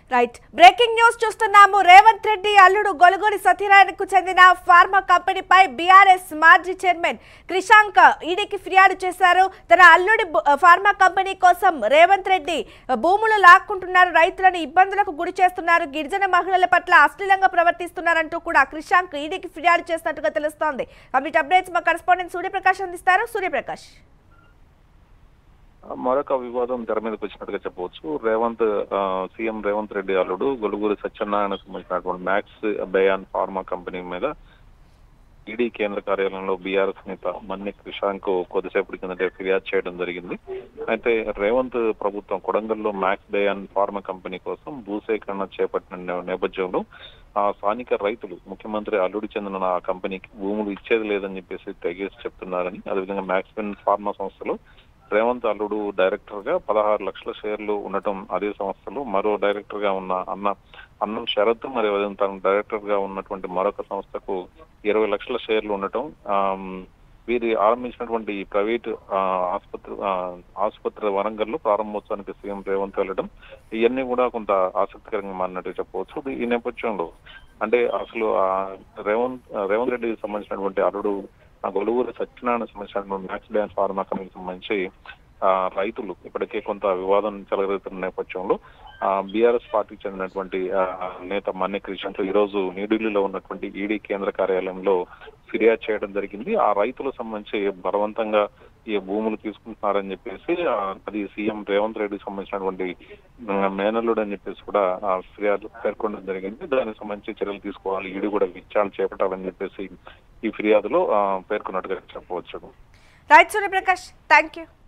right breaking news చూస్తున్నాము రేవంత్ రెడ్డి అల్లుడు గొలుగొలి సత్యనారాయణకు చెందిన ఫార్మా కంపెనీపై బీఆర్ఎస్ మాజీ చైర్మన్ క్రిషాంక్ ఈడీకి ఫిర్యాదు చేశారు తన అల్లుడి బు- ఫార్మా కంపెనీ కోసం రేవంత్ రెడ్డి భూములు లాక్కుంటున్నారు రైతులను ఇబ్బందులకు గురి చేస్తున్నారు గిరిజన మహిళల పట్ల అశ్లీలంగా ప్రవర్తిస్తున్నారంటూ కూడా క్రిషాంక్ ఈడీకి ఫిర్యాదు చేసినట్టుగా తెలుస్తోంది కంప్లీట్ అప్డేట్స్ మా కరెస్పాండెంట్ సూర్యప్రకాష్ అందిస్తారు సూర్యప్రకాష్ మరొక వివాదం తెర మీదకి వచ్చినట్టుగా చెప్పవచ్చు రేవంత్ ఆ, సీఎం రేవంత్ రెడ్డి అల్లుడు గొలుగురి సత్యనారాయణ సంబంధించినటువంటి మ్యాక్స్ బయాన్ ఫార్మా కంపెనీ మీద ఈడీ కేంద్ర కార్యాలయంలో బీఆర్ఎస్ నేత మన్ని క్రిషాంక్ కొద్దిసేపటి కిందటే ఫిర్యాదు చేయడం జరిగింది అయితే రేవంత్ ప్రభుత్వం కొడంగల్లో మ్యాక్స్ బయాన్ ఫార్మా కంపెనీ కోసం భూసేకరణ చేపట్టిన నే- నేపథ్యంలో ఆ స్థానిక రైతులు ముఖ్యమంత్రి అల్లుడి చెందిన ఆ కంపెనీకి భూములు ఇచ్చేది లేదని చెప్పేసి తెగేసి చెప్తున్నారని అదేవిధంగా మ్యాక్స్ బెన్ ఫార్మా సంస్థలో రేవంత్ అల్లుడు డైరెక్టర్ గా పదహారు లక్షల షేర్లు ఉండటం అదే సంస్థలో మరో డైరెక్టర్ గా ఉన్న అన్న అన్నం శరత్ మరి అదేవిధంగా తను డైరెక్టర్ గా ఉన్నటువంటి మరొక సంస్థకు ఇరవై లక్షల షేర్లు ఉండటం ఆమ్, వీరి ఆరంభించినటువంటి ఈ ప్రైవేట్ ఆ, ఆసుపత్రి ఆ, ఆసుపత్రి వరంగల్ లో ప్రారంభోత్సవానికి సీఎం రేవంత్ వెళ్ళడం ఇవన్నీ కూడా కొంత ఆసక్తికరంగా మారినట్టు చెప్పవచ్చు ఇది ఈ నేపథ్యంలో అంటే అసలు ఆ రేవంత్ రేవంత్ రెడ్డికి సంబంధించినటువంటి అల్లుడు ఆ గొలుగురు సత్యనారాయణ సంబంధించినటువంటి మ్యాక్స్ డ్యాన్స్ ఫార్మా కంపెనీకి సంబంధించి ఆ, రైతులు ఇప్పటికే కొంత వివాదం చెలగలుగుతున్న నేపథ్యంలో ఆ బీఆర్ఎస్ పార్టీకి చెందినటువంటి ఆ, నేత మన్ని క్రిషంట్ ఈ రోజు న్యూఢిల్లీలో ఉన్నటువంటి ఈడీ కేంద్ర కార్యాలయంలో ఫిర్యాదు చేయడం జరిగింది ఆ రైతులకు సంబంధించి బలవంతంగా ఈ భూములు తీసుకుంటున్నారని చెప్పేసి ఆ, అది సీఎం రేవంత్ రెడ్డికి సంబంధించినటువంటి ఉమ్, మేనల్లుడు అని చెప్పేసి కూడా ఆ ఫిర్యాదు పేర్కొనడం జరిగింది దానికి సంబంధించి చర్యలు తీసుకోవాలి ఈడీ కూడా విచారణ చేపట్టాలని చెప్పేసి ఈ ఫిర్యాదులో ఆ, పేర్కొన్నట్టుగా చెప్పవచ్చు రైట్ సూర్యప్రకాష్ థ్యాంక్ యూ